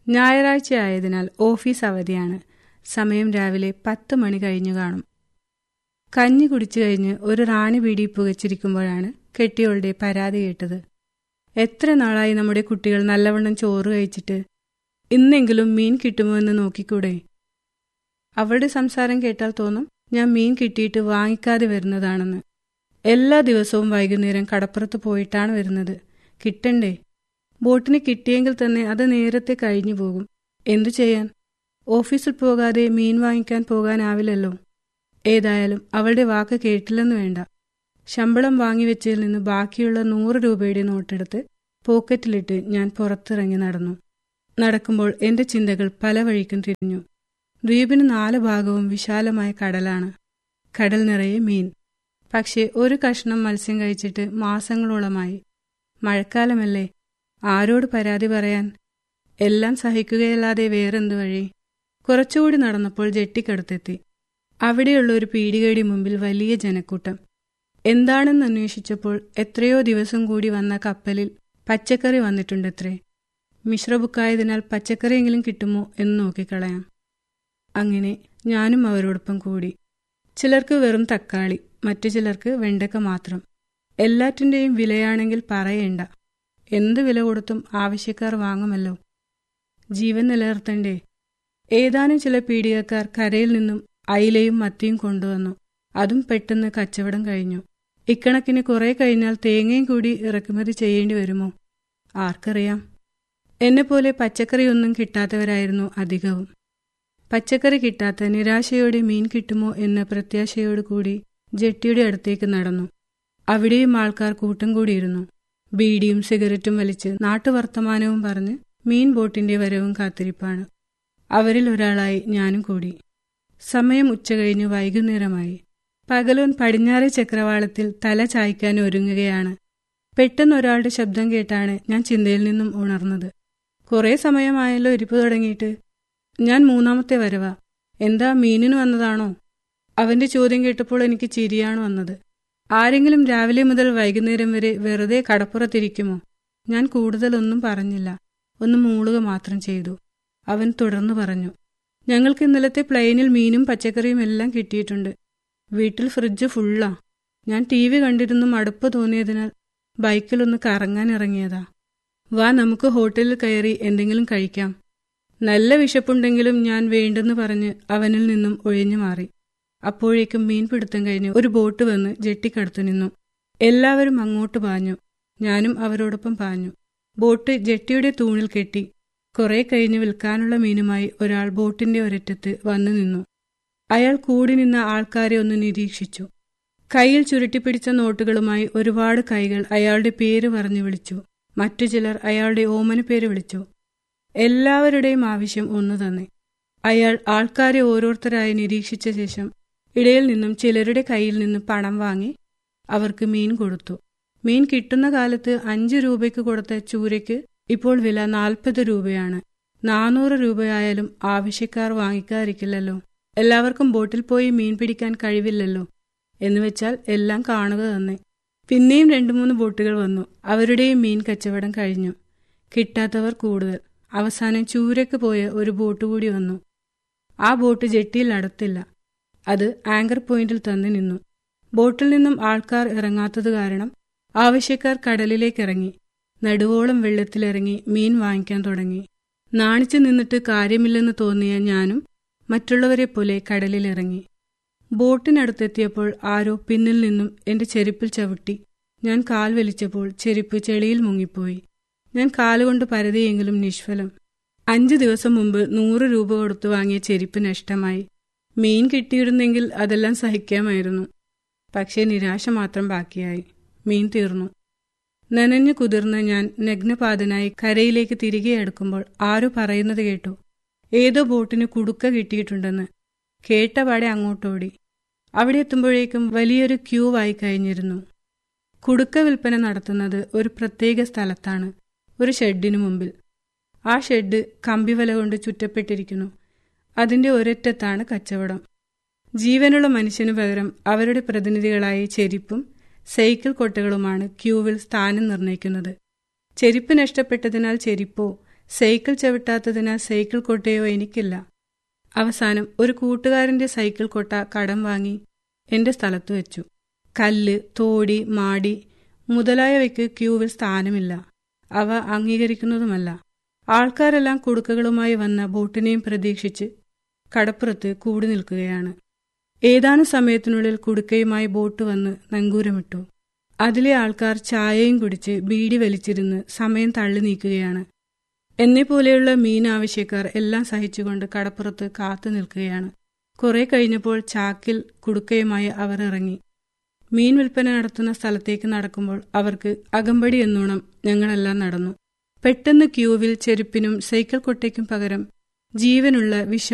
ഞായറാഴ്ച ആയതിനാൽ ഓഫീസ് അവധിയാണ് സമയം രാവിലെ പത്ത് മണി കഴിഞ്ഞു കാണും കഞ്ഞി കുടിച്ചു കഴിഞ്ഞ് ഒരു റാണി പീടി പുകച്ചിരിക്കുമ്പോഴാണ് കെട്ടിയോളുടെ പരാതി കേട്ടത് എത്ര നാളായി നമ്മുടെ കുട്ടികൾ നല്ലവണ്ണം ചോറ് കഴിച്ചിട്ട് ഇന്നെങ്കിലും മീൻ കിട്ടുമോ എന്ന് നോക്കിക്കൂടെ അവളുടെ സംസാരം കേട്ടാൽ തോന്നും ഞാൻ മീൻ കിട്ടിയിട്ട് വാങ്ങിക്കാതെ വരുന്നതാണെന്ന് എല്ലാ ദിവസവും വൈകുന്നേരം കടപ്പുറത്ത് പോയിട്ടാണ് വരുന്നത് കിട്ടണ്ടേ ബോട്ടിന് കിട്ടിയെങ്കിൽ തന്നെ അത് നേരത്തെ കഴിഞ്ഞു പോകും എന്തു ചെയ്യാൻ ഓഫീസിൽ പോകാതെ മീൻ വാങ്ങിക്കാൻ പോകാനാവില്ലല്ലോ ഏതായാലും അവളുടെ വാക്ക് കേട്ടില്ലെന്ന് വേണ്ട ശമ്പളം വാങ്ങിവെച്ചതിൽ നിന്ന് ബാക്കിയുള്ള നൂറ് രൂപയുടെ നോട്ടെടുത്ത് പോക്കറ്റിലിട്ട് ഞാൻ പുറത്തിറങ്ങി നടന്നു നടക്കുമ്പോൾ എന്റെ ചിന്തകൾ പല വഴിക്കും തിരിഞ്ഞു ദ്വീപിന് നാല് ഭാഗവും വിശാലമായ കടലാണ് കടൽ നിറയെ മീൻ പക്ഷേ ഒരു കഷ്ണം മത്സ്യം കഴിച്ചിട്ട് മാസങ്ങളോളമായി മഴക്കാലമല്ലേ ആരോട് പരാതി പറയാൻ എല്ലാം സഹിക്കുകയല്ലാതെ വേറെന്തു വഴി കുറച്ചുകൂടി നടന്നപ്പോൾ ജെട്ടിക്കടുത്തെത്തി അവിടെയുള്ള ഒരു പീടികയുടെ മുമ്പിൽ വലിയ ജനക്കൂട്ടം എന്താണെന്ന് അന്വേഷിച്ചപ്പോൾ എത്രയോ ദിവസം കൂടി വന്ന കപ്പലിൽ പച്ചക്കറി വന്നിട്ടുണ്ടത്രേ മിശ്രബുക്കായതിനാൽ പച്ചക്കറിയെങ്കിലും കിട്ടുമോ എന്ന് നോക്കിക്കളയാം അങ്ങനെ ഞാനും അവരോടൊപ്പം കൂടി ചിലർക്ക് വെറും തക്കാളി മറ്റു ചിലർക്ക് വെണ്ടക്ക മാത്രം എല്ലാറ്റിൻ്റെയും വിലയാണെങ്കിൽ പറയേണ്ട എന്ത് വില കൊടുത്തും ആവശ്യക്കാർ വാങ്ങുമല്ലോ ജീവൻ നിലനിർത്തണ്ടേ ഏതാനും ചില പീഡികക്കാർ കരയിൽ നിന്നും അയിലയും മത്തിയും കൊണ്ടുവന്നു അതും പെട്ടെന്ന് കച്ചവടം കഴിഞ്ഞു ഇക്കണക്കിന് കുറെ കഴിഞ്ഞാൽ തേങ്ങയും കൂടി ഇറക്കുമതി ചെയ്യേണ്ടി വരുമോ ആർക്കറിയാം എന്നെപ്പോലെ പച്ചക്കറിയൊന്നും കിട്ടാത്തവരായിരുന്നു അധികവും പച്ചക്കറി കിട്ടാത്ത നിരാശയോടെ മീൻ കിട്ടുമോ എന്ന പ്രത്യാശയോടു കൂടി ജെട്ടിയുടെ അടുത്തേക്ക് നടന്നു അവിടെയും ആൾക്കാർ കൂട്ടം കൂടിയിരുന്നു ബീഡിയും സിഗരറ്റും വലിച്ച് നാട്ടുവർത്തമാനവും പറഞ്ഞ് മീൻ ബോട്ടിന്റെ വരവും കാത്തിരിപ്പാണ് അവരിൽ ഒരാളായി ഞാനും കൂടി സമയം ഉച്ചകഴിഞ്ഞു വൈകുന്നേരമായി പകലോൻ പടിഞ്ഞാറെ ചക്രവാളത്തിൽ തല ചായ്ക്കാൻ ഒരുങ്ങുകയാണ് പെട്ടെന്ന് ഒരാളുടെ ശബ്ദം കേട്ടാണ് ഞാൻ ചിന്തയിൽ നിന്നും ഉണർന്നത് കുറെ സമയമായല്ലോ ഇരിപ്പ് തുടങ്ങിയിട്ട് ഞാൻ മൂന്നാമത്തെ വരവാ എന്താ മീനിന് വന്നതാണോ അവന്റെ ചോദ്യം കേട്ടപ്പോൾ എനിക്ക് ചിരിയാണ് വന്നത് ആരെങ്കിലും രാവിലെ മുതൽ വൈകുന്നേരം വരെ വെറുതെ കടപ്പുറത്തിരിക്കുമോ ഞാൻ കൂടുതലൊന്നും പറഞ്ഞില്ല ഒന്ന് മൂളുക മാത്രം ചെയ്തു അവൻ തുടർന്നു പറഞ്ഞു ഞങ്ങൾക്ക് ഇന്നലത്തെ പ്ലെയിനിൽ മീനും പച്ചക്കറിയും എല്ലാം കിട്ടിയിട്ടുണ്ട് വീട്ടിൽ ഫ്രിഡ്ജ് ഫുള്ളാ ഞാൻ ടി വി കണ്ടിരുന്നും അടുപ്പ് തോന്നിയതിനാൽ ബൈക്കിലൊന്ന് കറങ്ങാൻ ഇറങ്ങിയതാ വാ നമുക്ക് ഹോട്ടലിൽ കയറി എന്തെങ്കിലും കഴിക്കാം നല്ല വിശപ്പുണ്ടെങ്കിലും ഞാൻ വേണ്ടെന്ന് പറഞ്ഞ് അവനിൽ നിന്നും ഒഴിഞ്ഞു മാറി അപ്പോഴേക്കും മീൻ പിടുത്തം കഴിഞ്ഞ് ഒരു ബോട്ട് വന്ന് ജെട്ടിക്കടുത്തു നിന്നു എല്ലാവരും അങ്ങോട്ട് പാഞ്ഞു ഞാനും അവരോടൊപ്പം പാഞ്ഞു ബോട്ട് ജെട്ടിയുടെ തൂണിൽ കെട്ടി കുറെ കഴിഞ്ഞ് വിൽക്കാനുള്ള മീനുമായി ഒരാൾ ബോട്ടിന്റെ ഒരറ്റത്ത് വന്നു നിന്നു അയാൾ കൂടി നിന്ന ആൾക്കാരെ ഒന്ന് നിരീക്ഷിച്ചു കയ്യിൽ ചുരുട്ടിപ്പിടിച്ച നോട്ടുകളുമായി ഒരുപാട് കൈകൾ അയാളുടെ പേര് പറഞ്ഞു വിളിച്ചു മറ്റു ചിലർ അയാളുടെ ഓമന പേര് വിളിച്ചു എല്ലാവരുടെയും ആവശ്യം ഒന്നു തന്നെ അയാൾ ആൾക്കാരെ ഓരോരുത്തരായി നിരീക്ഷിച്ച ശേഷം ഇടയിൽ നിന്നും ചിലരുടെ കയ്യിൽ നിന്ന് പണം വാങ്ങി അവർക്ക് മീൻ കൊടുത്തു മീൻ കിട്ടുന്ന കാലത്ത് അഞ്ച് രൂപയ്ക്ക് കൊടുത്ത ചൂരയ്ക്ക് ഇപ്പോൾ വില നാൽപ്പത് രൂപയാണ് നാനൂറ് രൂപയായാലും ആവശ്യക്കാർ വാങ്ങിക്കാതിരിക്കില്ലല്ലോ എല്ലാവർക്കും ബോട്ടിൽ പോയി മീൻ പിടിക്കാൻ കഴിവില്ലല്ലോ എന്നുവെച്ചാൽ എല്ലാം കാണുക തന്നെ പിന്നെയും രണ്ടു മൂന്ന് ബോട്ടുകൾ വന്നു അവരുടെയും മീൻ കച്ചവടം കഴിഞ്ഞു കിട്ടാത്തവർ കൂടുതൽ അവസാനം ചൂരക്ക് പോയ ഒരു ബോട്ട് കൂടി വന്നു ആ ബോട്ട് ജെട്ടിയിൽ അടുത്തില്ല അത് ആങ്കർ പോയിന്റിൽ തന്നെ നിന്നു ബോട്ടിൽ നിന്നും ആൾക്കാർ ഇറങ്ങാത്തത് കാരണം ആവശ്യക്കാർ കടലിലേക്ക് ഇറങ്ങി നടുവോളം വെള്ളത്തിലിറങ്ങി മീൻ വാങ്ങിക്കാൻ തുടങ്ങി നാണിച്ചു നിന്നിട്ട് കാര്യമില്ലെന്ന് തോന്നിയ ഞാനും മറ്റുള്ളവരെ പോലെ കടലിലിറങ്ങി ബോട്ടിനടുത്തെത്തിയപ്പോൾ ആരോ പിന്നിൽ നിന്നും എന്റെ ചെരുപ്പിൽ ചവിട്ടി ഞാൻ കാൽ വലിച്ചപ്പോൾ ചെരുപ്പ് ചെളിയിൽ മുങ്ങിപ്പോയി ഞാൻ കാലുകൊണ്ട് പരതിയെങ്കിലും നിഷ്ഫലം അഞ്ചു ദിവസം മുമ്പ് നൂറ് രൂപ കൊടുത്തു വാങ്ങിയ ചെരുപ്പ് നഷ്ടമായി മീൻ കിട്ടിയിരുന്നെങ്കിൽ അതെല്ലാം സഹിക്കാമായിരുന്നു പക്ഷേ നിരാശ മാത്രം ബാക്കിയായി മീൻ തീർന്നു നനഞ്ഞു കുതിർന്ന ഞാൻ നഗ്നപാതനായി കരയിലേക്ക് തിരികെ അടുക്കുമ്പോൾ ആരോ പറയുന്നത് കേട്ടു ഏതോ ബോട്ടിന് കുടുക്ക കിട്ടിയിട്ടുണ്ടെന്ന് കേട്ടപാടെ അങ്ങോട്ടോടി അവിടെ എത്തുമ്പോഴേക്കും വലിയൊരു ക്യൂ ആയി കഴിഞ്ഞിരുന്നു കുടുക്ക വിൽപ്പന നടത്തുന്നത് ഒരു പ്രത്യേക സ്ഥലത്താണ് ഒരു ഷെഡിനു മുമ്പിൽ ആ ഷെഡ് കമ്പിവല കൊണ്ട് ചുറ്റപ്പെട്ടിരിക്കുന്നു അതിന്റെ ഒരറ്റത്താണ് കച്ചവടം ജീവനുള്ള മനുഷ്യനു പകരം അവരുടെ പ്രതിനിധികളായി ചെരിപ്പും സൈക്കിൾ കൊട്ടകളുമാണ് ക്യൂവിൽ സ്ഥാനം നിർണ്ണയിക്കുന്നത് ചെരിപ്പ് നഷ്ടപ്പെട്ടതിനാൽ ചെരിപ്പോ സൈക്കിൾ ചവിട്ടാത്തതിനാൽ സൈക്കിൾ കൊട്ടയോ എനിക്കില്ല അവസാനം ഒരു കൂട്ടുകാരന്റെ സൈക്കിൾ കൊട്ട കടം വാങ്ങി എന്റെ സ്ഥലത്ത് വെച്ചു കല്ല് തോടി മാടി മുതലായവയ്ക്ക് ക്യൂവിൽ സ്ഥാനമില്ല അവ അംഗീകരിക്കുന്നതുമല്ല ആൾക്കാരെല്ലാം കുടുക്കകളുമായി വന്ന ബോട്ടിനെയും പ്രതീക്ഷിച്ച് കടപ്പുറത്ത് കൂടി നിൽക്കുകയാണ് ഏതാനും സമയത്തിനുള്ളിൽ കുടുക്കയുമായി ബോട്ട് വന്ന് നങ്കൂരമിട്ടു അതിലെ ആൾക്കാർ ചായയും കുടിച്ച് ബീഡി വലിച്ചിരുന്ന് സമയം തള്ളി നീക്കുകയാണ് എന്നെപ്പോലെയുള്ള മീൻ ആവശ്യക്കാർ എല്ലാം സഹിച്ചുകൊണ്ട് കടപ്പുറത്ത് കാത്തു നിൽക്കുകയാണ് കുറെ കഴിഞ്ഞപ്പോൾ ചാക്കിൽ കുടുക്കയുമായി അവർ ഇറങ്ങി മീൻ വിൽപ്പന നടത്തുന്ന സ്ഥലത്തേക്ക് നടക്കുമ്പോൾ അവർക്ക് അകമ്പടി എന്നോണം ഞങ്ങളെല്ലാം നടന്നു പെട്ടെന്ന് ക്യൂവിൽ ചെരുപ്പിനും സൈക്കിൾ കൊട്ടയ്ക്കും പകരം ജീവനുള്ള വിഷം